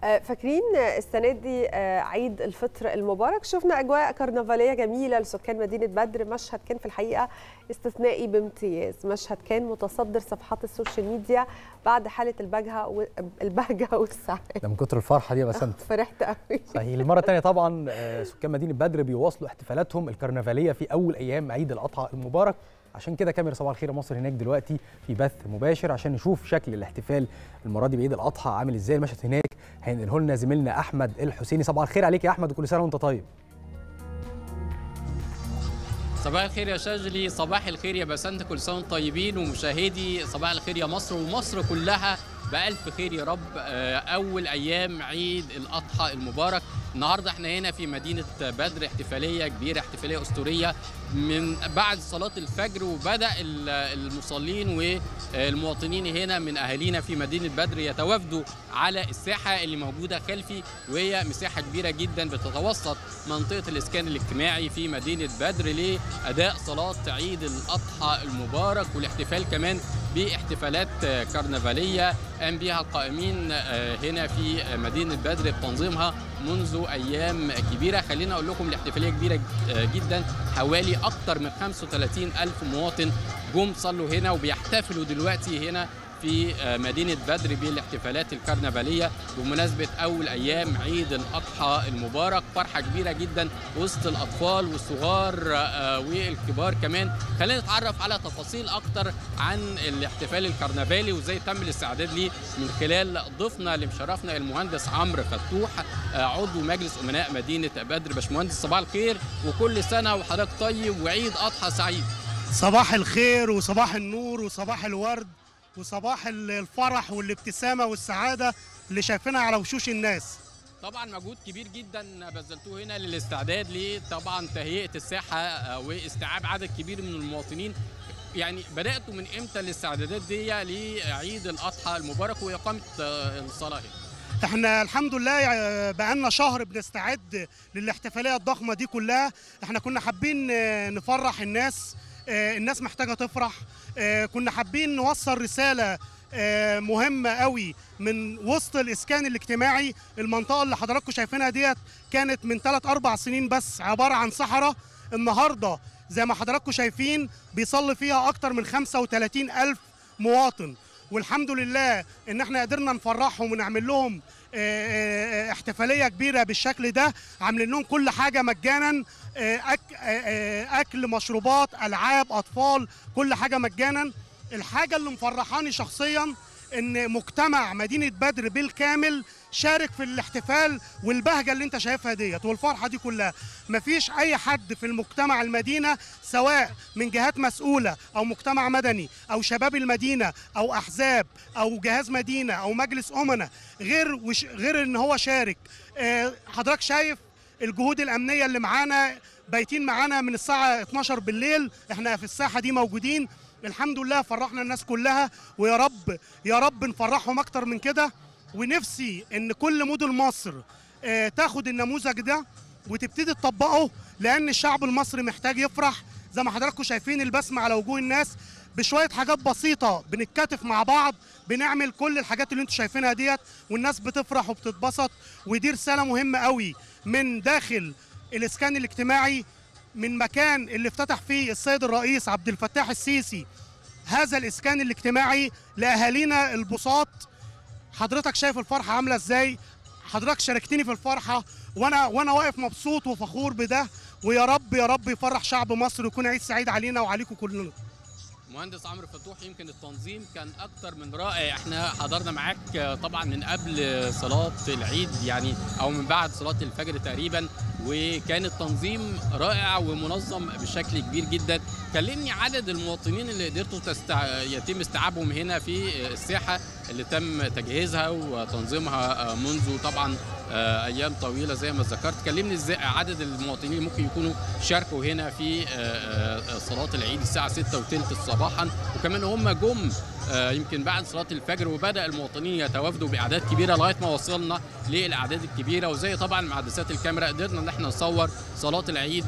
فاكرين السنه دي عيد الفطر المبارك شفنا اجواء كرنفاليه جميله لسكان مدينه بدر مشهد كان في الحقيقه استثنائي بامتياز مشهد كان متصدر صفحات السوشيال ميديا بعد حاله البهجه والبهجه والسعاده ده من كتر الفرحه دي يا بسنت فرحت قوي صحيح المره الثانيه طبعا سكان مدينه بدر بيواصلوا احتفالاتهم الكرنفاليه في اول ايام عيد الاضحى المبارك عشان كده كاميرا صباح الخير يا مصر هناك دلوقتي في بث مباشر عشان نشوف شكل الاحتفال المره دي بعيد الاضحى عامل ازاي المشهد هناك هينقله لنا زميلنا احمد الحسيني صباح الخير عليك يا احمد وكل سنه وانت طيب صباح الخير يا شاذلي صباح الخير يا بسنت كل سنه وانتم طيبين ومشاهدي صباح الخير يا مصر ومصر كلها بألف خير يا رب أول أيام عيد الأضحى المبارك النهارده احنا هنا في مدينة بدر احتفالية كبيرة احتفالية أسطورية من بعد صلاة الفجر وبدأ المصلين والمواطنين هنا من أهالينا في مدينة بدر يتوافدوا على الساحة اللي موجودة خلفي وهي مساحة كبيرة جدا بتتوسط منطقة الإسكان الاجتماعي في مدينة بدر لأداء صلاة عيد الأضحى المبارك والاحتفال كمان باحتفالات كرنفالية قام بها القائمين هنا في مدينة بدر بتنظيمها منذ أيام كبيرة خلينا أقول لكم الاحتفالية كبيرة جدا حوالي أكثر من 35 ألف مواطن جم صلوا هنا وبيحتفلوا دلوقتي هنا في مدينة بدر بالاحتفالات الكرنفالية بمناسبة أول أيام عيد الأضحى المبارك فرحة كبيرة جدا وسط الأطفال والصغار والكبار كمان خلينا نتعرف على تفاصيل أكتر عن الاحتفال الكرنفالي وإزاي تم الاستعداد ليه من خلال ضيفنا اللي مشرفنا المهندس عمرو فتوح عضو مجلس أمناء مدينة بدر باشمهندس صباح الخير وكل سنة وحضرتك طيب وعيد أضحى سعيد صباح الخير وصباح النور وصباح الورد وصباح الفرح والابتسامه والسعاده اللي شايفينها على وشوش الناس طبعا مجهود كبير جدا بذلتوه هنا للاستعداد لطبعا تهيئه الساحه واستيعاب عدد كبير من المواطنين يعني بداتوا من امتى الاستعدادات دي لعيد الاضحى المبارك واقامه الصلاه هنا احنا الحمد لله بقالنا شهر بنستعد للاحتفاليه الضخمه دي كلها احنا كنا حابين نفرح الناس الناس محتاجه تفرح كنا حابين نوصل رساله مهمه قوي من وسط الاسكان الاجتماعي المنطقه اللي حضراتكم شايفينها ديت كانت من 3 4 سنين بس عباره عن صحراء النهارده زي ما حضراتكم شايفين بيصلي فيها اكتر من 35 الف مواطن والحمد لله ان احنا قدرنا نفرحهم ونعمل لهم احتفاليه كبيره بالشكل ده عاملين لهم كل حاجه مجانا اكل مشروبات العاب اطفال كل حاجه مجانا الحاجه اللي مفرحاني شخصيا ان مجتمع مدينه بدر بالكامل شارك في الاحتفال والبهجه اللي انت شايفها ديت والفرحه دي كلها مفيش اي حد في المجتمع المدينه سواء من جهات مسؤوله او مجتمع مدني او شباب المدينه او احزاب او جهاز مدينه او مجلس امنا غير وش غير ان هو شارك اه حضرتك شايف الجهود الامنيه اللي معانا بايتين معانا من الساعه 12 بالليل احنا في الساحه دي موجودين الحمد لله فرحنا الناس كلها ويا رب يا رب نفرحهم اكتر من كده ونفسي ان كل مدن مصر آه تاخد النموذج ده وتبتدي تطبقه لان الشعب المصري محتاج يفرح زي ما حضراتكم شايفين البسمه على وجوه الناس بشويه حاجات بسيطه بنتكاتف مع بعض بنعمل كل الحاجات اللي انتم شايفينها ديت والناس بتفرح وبتتبسط ودي رساله مهمه قوي من داخل الاسكان الاجتماعي من مكان اللي افتتح فيه السيد الرئيس عبد الفتاح السيسي هذا الاسكان الاجتماعي لاهالينا البساط حضرتك شايف الفرحه عامله ازاي حضرتك شاركتني في الفرحه وانا وانا واقف مبسوط وفخور بده ويا رب يا رب يفرح شعب مصر ويكون عيد سعيد علينا وعليكم كلنا مهندس عمرو فتوح يمكن التنظيم كان اكتر من رائع احنا حضرنا معاك طبعا من قبل صلاه العيد يعني او من بعد صلاه الفجر تقريبا وكان التنظيم رائع ومنظم بشكل كبير جدا كلمني عدد المواطنين اللي قدرتوا تستع... يتم استيعابهم هنا في الساحه اللي تم تجهيزها وتنظيمها منذ طبعا ايام طويله زي ما ذكرت كلمني ازاي عدد المواطنين اللي ممكن يكونوا شاركوا هنا في صلاه العيد الساعه 6 وثلث صباحا وكمان هم جم يمكن بعد صلاه الفجر وبدا المواطنين يتوافدوا باعداد كبيره لغايه ما وصلنا للاعداد الكبيره وزي طبعا مع عدسات الكاميرا قدرنا ان احنا نصور صلاه العيد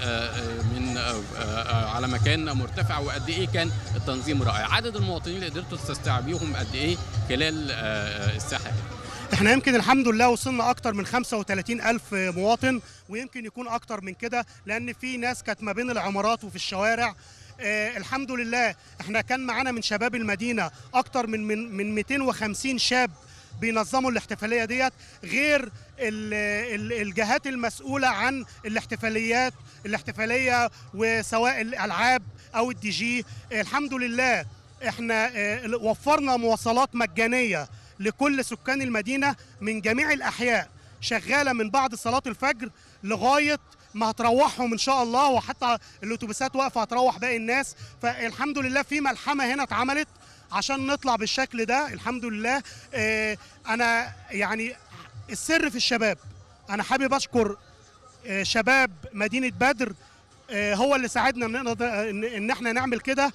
من على مكان مرتفع وقد ايه كان التنظيم رائع عدد المواطنين اللي قدرتوا تستوعبيهم قد ايه خلال الساحه هنا احنا يمكن الحمد لله وصلنا اكتر من 35 الف مواطن ويمكن يكون اكتر من كده لان في ناس كانت ما بين العمارات وفي الشوارع آه الحمد لله احنا كان معانا من شباب المدينه اكتر من من من 250 شاب بينظموا الاحتفاليه ديت غير ال ال الجهات المسؤوله عن الاحتفاليات الاحتفاليه وسواء الالعاب او الدي جي آه الحمد لله احنا آه وفرنا مواصلات مجانيه لكل سكان المدينه من جميع الاحياء شغاله من بعد صلاه الفجر لغايه ما هتروحهم ان شاء الله وحتى الاتوبيسات واقفه هتروح باقي الناس فالحمد لله في ملحمه هنا اتعملت عشان نطلع بالشكل ده الحمد لله اه انا يعني السر في الشباب انا حابب اشكر اه شباب مدينه بدر اه هو اللي ساعدنا ان, إن احنا نعمل كده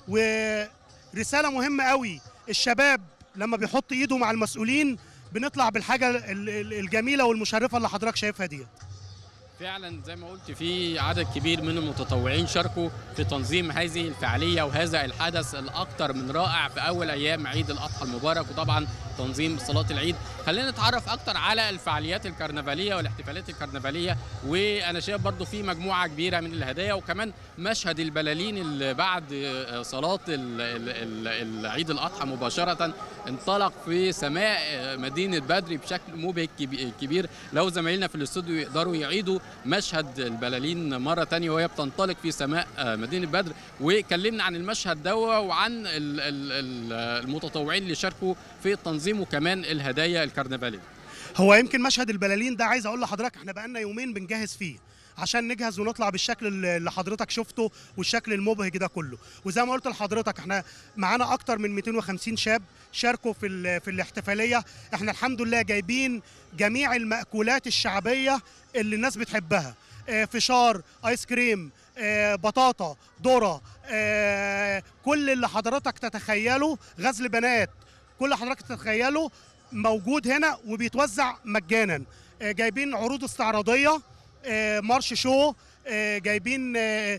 ورساله مهمه قوي الشباب لما بيحط ايده مع المسؤولين بنطلع بالحاجه الجميله والمشرفه اللي حضرتك شايفها ديت فعلا زي ما قلت في عدد كبير من المتطوعين شاركوا في تنظيم هذه الفعاليه وهذا الحدث الاكثر من رائع في اول ايام عيد الاضحى المبارك وطبعا تنظيم صلاه العيد خلينا نتعرف اكثر على الفعاليات الكرنفاليه والاحتفالات الكرنفاليه وانا شايف برضو في مجموعه كبيره من الهدايا وكمان مشهد البلالين اللي بعد صلاه العيد الاضحى مباشره انطلق في سماء مدينه بدر بشكل مبهج كبير لو زمايلنا في الاستوديو يقدروا يعيدوا مشهد البلالين مره ثانيه وهي بتنطلق في سماء مدينه بدر وكلمنا عن المشهد ده وعن المتطوعين اللي شاركوا في التنظيم وكمان الهدايا الكرنفاليه هو يمكن مشهد البلالين ده عايز اقول لحضرتك احنا بقالنا يومين بنجهز فيه عشان نجهز ونطلع بالشكل اللي حضرتك شفته والشكل المبهج ده كله وزي ما قلت لحضرتك احنا معانا اكتر من 250 شاب شاركوا في في الاحتفاليه احنا الحمد لله جايبين جميع المأكولات الشعبيه اللي الناس بتحبها اه فشار ايس كريم اه بطاطا ذره اه كل اللي حضرتك تتخيله غزل بنات كل اللي حضرتك تتخيله موجود هنا وبيتوزع مجانا جايبين عروض استعراضيه مارش شو جايبين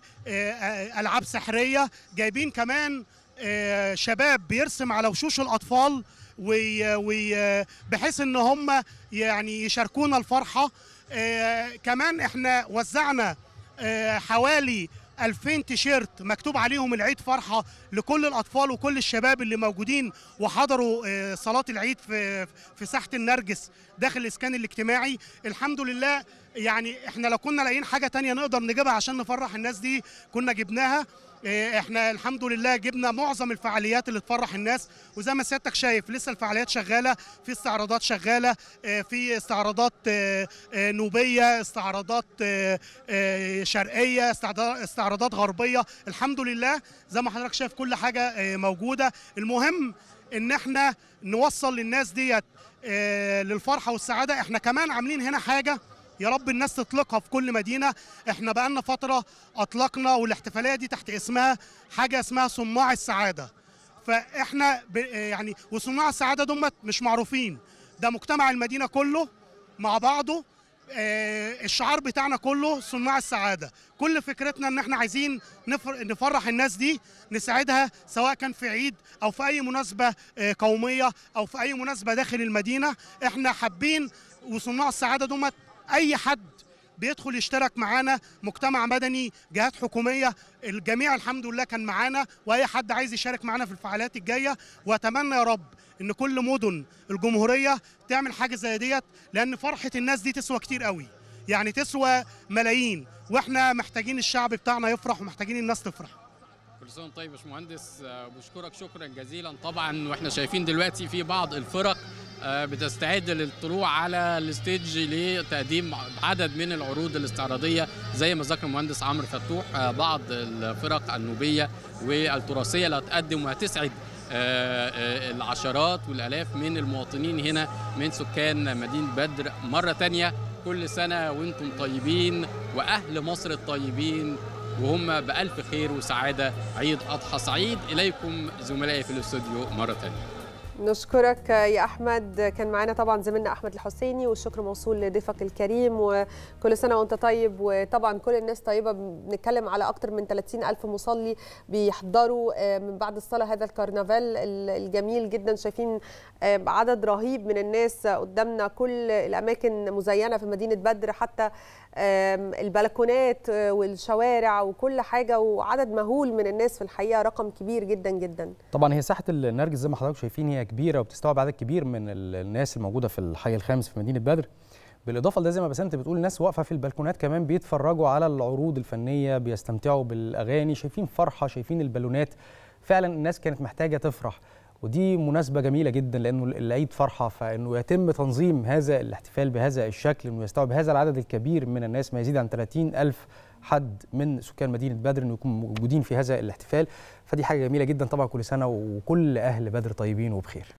العاب سحريه جايبين كمان شباب بيرسم على وشوش الاطفال وبحيث ان هم يعني يشاركونا الفرحه كمان احنا وزعنا حوالي 2000 تيشيرت مكتوب عليهم العيد فرحه لكل الاطفال وكل الشباب اللي موجودين وحضروا صلاه العيد في في ساحه النرجس داخل الاسكان الاجتماعي الحمد لله يعني احنا لو كنا لاقيين حاجه تانية نقدر نجيبها عشان نفرح الناس دي كنا جبناها احنا الحمد لله جبنا معظم الفعاليات اللي تفرح الناس وزي ما سيادتك شايف لسه الفعاليات شغاله في استعراضات شغاله في استعراضات نوبيه استعراضات شرقيه استعراضات غربيه الحمد لله زي ما حضرتك شايف كل حاجه موجوده المهم ان احنا نوصل للناس ديت للفرحه والسعاده احنا كمان عاملين هنا حاجه يا رب الناس تطلقها في كل مدينه احنا بقالنا فتره اطلقنا والاحتفاليه دي تحت اسمها حاجه اسمها صناع السعاده فاحنا يعني وصناع السعاده دول مش معروفين ده مجتمع المدينه كله مع بعضه آه الشعار بتاعنا كله صناع السعاده كل فكرتنا ان احنا عايزين نفرح الناس دي نساعدها سواء كان في عيد او في اي مناسبه آه قوميه او في اي مناسبه داخل المدينه احنا حابين وصناع السعاده دول اي حد بيدخل يشترك معانا مجتمع مدني جهات حكوميه الجميع الحمد لله كان معانا واي حد عايز يشارك معانا في الفعاليات الجايه واتمنى يا رب ان كل مدن الجمهوريه تعمل حاجه زي ديت لان فرحه الناس دي تسوى كتير قوي يعني تسوى ملايين واحنا محتاجين الشعب بتاعنا يفرح ومحتاجين الناس تفرح كل سنه طيب يا باشمهندس بشكرك شكرا جزيلا طبعا واحنا شايفين دلوقتي في بعض الفرق بتستعد للطلوع على الستيج لتقديم عدد من العروض الاستعراضيه زي ما ذكر المهندس عمرو فتوح بعض الفرق النوبيه والتراثيه اللي هتقدم وهتسعد العشرات والالاف من المواطنين هنا من سكان مدينه بدر مره تانية كل سنه وانتم طيبين واهل مصر الطيبين وهم بألف خير وسعادة عيد أضحى سعيد إليكم زملائي في الاستوديو مرة تانية نشكرك يا احمد كان معانا طبعا زميلنا احمد الحسيني والشكر موصول لضيفك الكريم وكل سنه وانت طيب وطبعا كل الناس طيبه بنتكلم على اكثر من 30 الف مصلي بيحضروا من بعد الصلاه هذا الكرنفال الجميل جدا شايفين عدد رهيب من الناس قدامنا كل الاماكن مزينه في مدينه بدر حتى البلكونات والشوارع وكل حاجه وعدد مهول من الناس في الحقيقه رقم كبير جدا جدا طبعا هي ساحه النرجس زي ما حضراتكم شايفين هي كبيره وبتستوعب عدد كبير من الناس الموجوده في الحي الخامس في مدينه بدر بالاضافه لده زي ما بسنت بتقول الناس واقفه في البلكونات كمان بيتفرجوا على العروض الفنيه بيستمتعوا بالاغاني شايفين فرحه شايفين البالونات فعلا الناس كانت محتاجه تفرح ودي مناسبه جميله جدا لانه العيد فرحه فانه يتم تنظيم هذا الاحتفال بهذا الشكل انه يستوعب هذا العدد الكبير من الناس ما يزيد عن 30 الف حد من سكان مدينه بدر انه يكونوا موجودين في هذا الاحتفال فدي حاجه جميله جدا طبعا كل سنه وكل اهل بدر طيبين وبخير